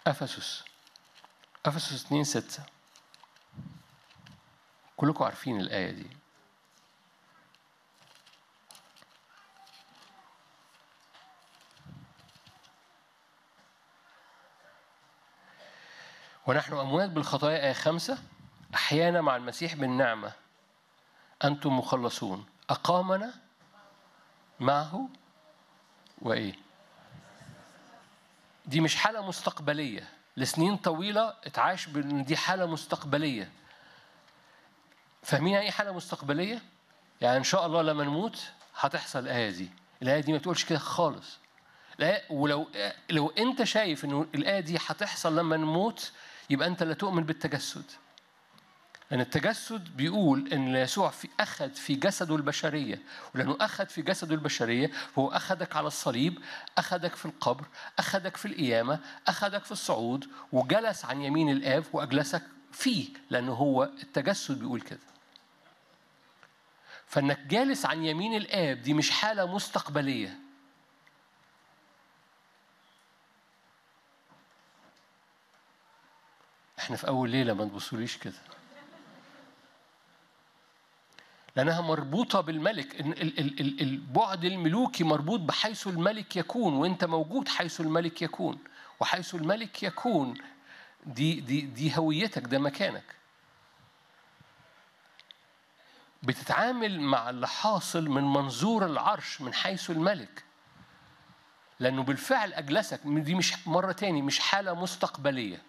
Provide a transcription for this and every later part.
افسس افسس 2 6 كلكم عارفين الايه دي ونحن أموات بالخطايا آية خمسة أحيانا مع المسيح بالنعمة أنتم مخلصون أقامنا معه وإيه دي مش حالة مستقبلية لسنين طويلة اتعاش بأن دي حالة مستقبلية فاهمين يعني إيه حالة مستقبلية؟ يعني إن شاء الله لما نموت هتحصل الآية دي الآية دي ما تقولش كده خالص لا ولو لو انت شايف انه الايه دي هتحصل لما نموت يبقى انت لا تؤمن بالتجسد لأن التجسد بيقول إن يسوع في أخذ في جسده البشرية ولأنه أخذ في جسده البشرية هو أخذك على الصليب أخذك في القبر أخذك في القيامة أخذك في الصعود وجلس عن يمين الآب وأجلسك فيه لأنه هو التجسد بيقول كده فإنك جالس عن يمين الآب دي مش حالة مستقبلية احنا في اول ليله ما تبصوليش كده لانها مربوطه بالملك البعد الملوكي مربوط بحيث الملك يكون وانت موجود حيث الملك يكون وحيث الملك يكون دي دي دي هويتك ده مكانك بتتعامل مع اللي حاصل من منظور العرش من حيث الملك لانه بالفعل اجلسك دي مش مره تاني مش حاله مستقبليه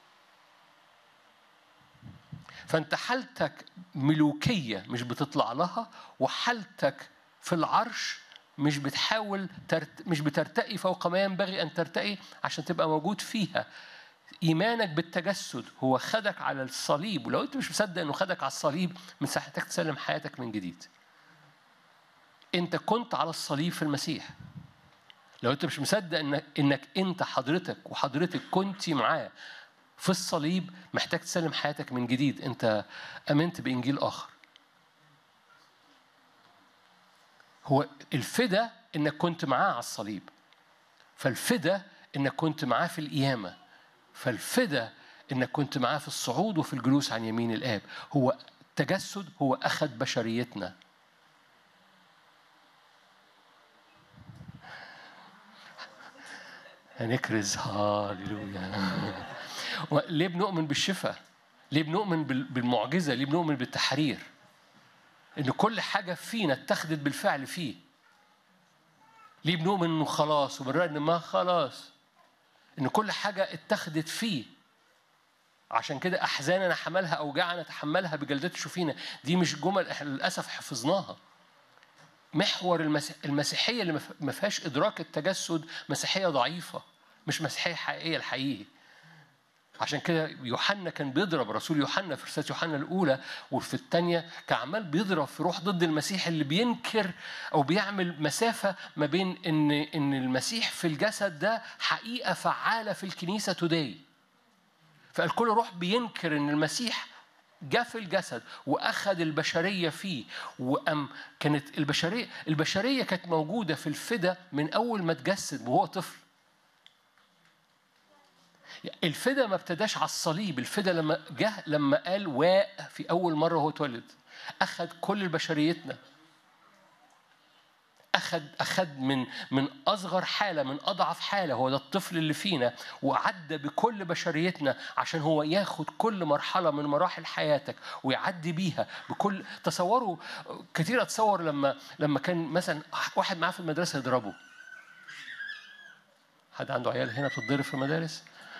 فانت حالتك ملوكيه مش بتطلع لها وحالتك في العرش مش بتحاول ترت... مش بترتقي فوق ما ينبغي ان ترتقي عشان تبقى موجود فيها ايمانك بالتجسد هو خدك على الصليب ولو انت مش مصدق انه خدك على الصليب من ساعتك تسلم حياتك من جديد انت كنت على الصليب في المسيح لو انت مش مصدق انك انك انت حضرتك وحضرتك كنتي معاه في الصليب محتاج تسلم حياتك من جديد انت امنت بانجيل اخر هو الفدا انك كنت معاه على الصليب فالفدا انك كنت معاه في القيامه فالفدا انك كنت معاه في الصعود وفي الجلوس عن يمين الاب هو التجسد هو اخذ بشريتنا هنكرز هاليلويا ليه بنؤمن بالشفاء؟ ليه بنؤمن بالمعجزة؟ ليه بنؤمن بالتحرير؟ إن كل حاجة فينا اتخذت بالفعل فيه. ليه بنؤمن إنه خلاص وبنرى إن ما خلاص؟ إن كل حاجة اتخذت فيه. عشان كده أحزاننا حملها أوجاعنا تحملها بجلدته شوفينا دي مش جمل احنا للأسف حفظناها. محور المسيح المسيحية اللي ما فيهاش إدراك التجسد مسيحية ضعيفة مش مسيحية حقيقية الحقيقي. عشان كده يوحنا كان بيضرب رسول يوحنا في رسالة يوحنا الأولى وفي الثانية كان عمال بيضرب في روح ضد المسيح اللي بينكر أو بيعمل مسافة ما بين إن إن المسيح في الجسد ده حقيقة فعالة في الكنيسة توداي. فالكل روح بينكر إن المسيح جاء في الجسد واخذ البشريه فيه وام كانت البشريه البشريه كانت موجوده في الفدا من اول ما اتجسد وهو طفل الفدا ما ابتداش على الصليب الفدا لما جه لما قال واء في اول مره هو اتولد اخذ كل بشريتنا أخذ أخذ من من أصغر حالة من أضعف حالة هو ده الطفل اللي فينا وعدى بكل بشريتنا عشان هو ياخد كل مرحلة من مراحل حياتك ويعدي بيها بكل تصوروا كتير أتصور لما لما كان مثلا واحد معاه في المدرسة يضربه حد عنده عيال هنا بتتضرب في المدارس؟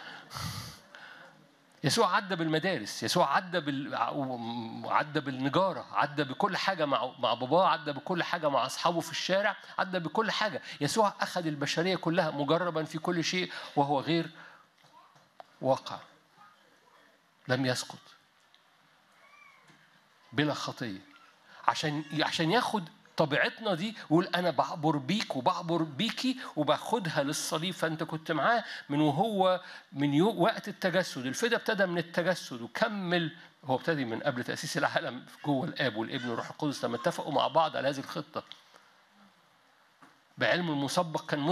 يسوع عدى بالمدارس يسوع عدى بال... عدى بالنجاره عدى بكل حاجه مع مع باباه عدى بكل حاجه مع اصحابه في الشارع عدى بكل حاجه يسوع اخذ البشريه كلها مجربا في كل شيء وهو غير واقع لم يسقط بلا خطيه عشان عشان ياخد طبيعتنا دي يقول انا بعبر بيك وبعبر بيكي وباخدها للصليب فانت كنت معاه من وهو من يو وقت التجسد الفدا ابتدى من التجسد وكمل هو ابتدي من قبل تاسيس العالم جوه الاب والابن والروح القدس لما اتفقوا مع بعض على هذه الخطه بعلم المسبق كان